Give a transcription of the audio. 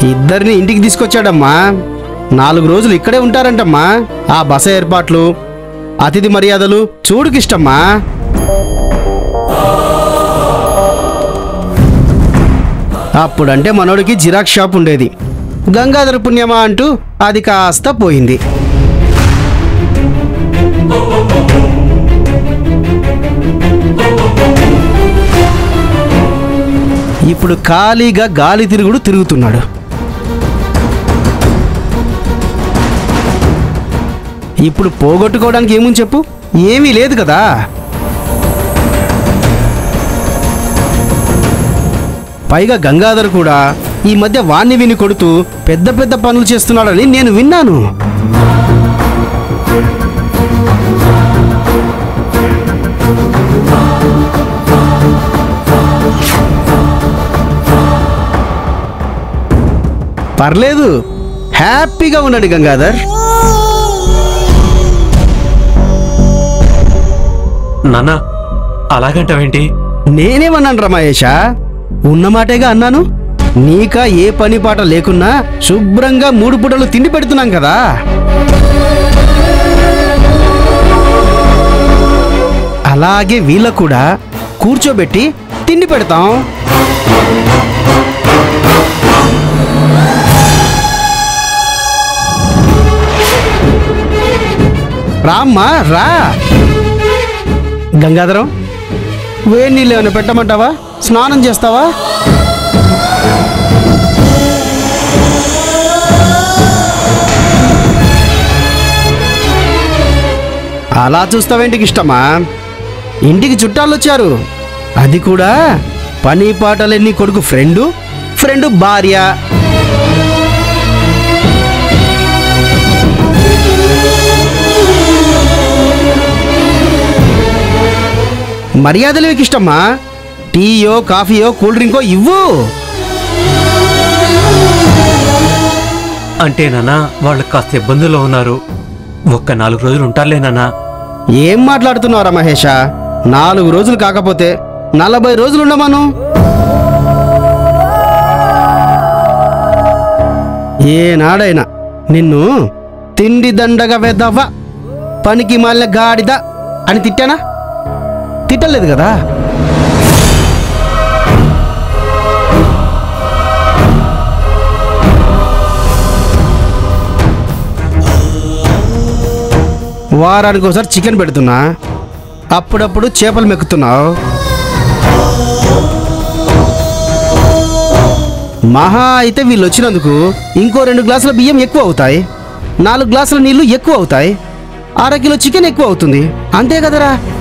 ఇద్దరిని ఇంటికి తీసుకొచ్చాడమ్మా నాలుగు రోజులు ఇక్కడే ఉంటారంటమ్మా ఆ బస ఏర్పాట్లు అతిథి మర్యాదలు చూడుకిష్టమ్మా అప్పుడంటే మనోడికి జిరాక్స్ షాప్ ఉండేది గంగాధర పుణ్యమా అంటూ అది కాస్త పోయింది ఇప్పుడు ఖాళీగా గాలి తిరుగుడు తిరుగుతున్నాడు ఇప్పుడు పోగొట్టుకోవడానికి ఏముంది చెప్పు ఏమీ లేదు కదా పైగా గంగాధర్ కూడా ఈ మధ్య వాణ్ణి విని కొడుతూ పెద్ద పెద్ద పనులు చేస్తున్నాడని నేను విన్నాను పర్లేదు హ్యాపీగా ఉన్నాడు గంగాధర్ నాన్న అలాగంటావేంటి నేనేమన్నాను రమేష ఉన్నమాటేగా అన్నాను నీక ఏ పని పాట లేకున్నా శుభ్రంగా మూడు పూటలు తిండి పెడుతున్నాం కదా అలాగే వీళ్ళకు కూడా కూర్చోబెట్టి తిండి పెడతాం రామ్మా రా గంగాధరం వేడి నీళ్ళు ఏమైనా పెట్టమంటావా స్నానం చేస్తావా అలా చూస్తావేంటికి ఇష్టమా ఇంటికి చుట్టాలు వచ్చారు అది కూడా పని పాటలన్నీ కొడుకు ఫ్రెండు ఫ్రెండు భార్య మర్యాదలు ఇష్టమ్మా టీయో కాఫీయో కూల్ డ్రింకో ఇవ్వు అంటే నాన్న వాళ్ళు కాస్త ఇబ్బందుల్లో ఉన్నారు ఒక్క నాలుగు రోజులు ఉంటారులే నాన్న ఏం మాట్లాడుతున్నారా మహేష నాలుగు రోజులు కాకపోతే నలభై రోజులు ఉండమను ఏనాడైనా నిన్ను తిండి దండగా వెదవ్వ పనికి మాలిన గాడిద అని తిట్టానా తిట్టలేదు కదా వారానికి ఒకసారి చికెన్ పెడుతున్నా అప్పుడప్పుడు చేపలు మెక్కుతున్నావు మహా అయితే వీళ్ళు వచ్చినందుకు ఇంకో రెండు గ్లాసుల బియ్యం ఎక్కువ అవుతాయి నాలుగు గ్లాసుల నీళ్లు ఎక్కువ అవుతాయి అర కిలో చికెన్ ఎక్కువ అవుతుంది అంతే కదరా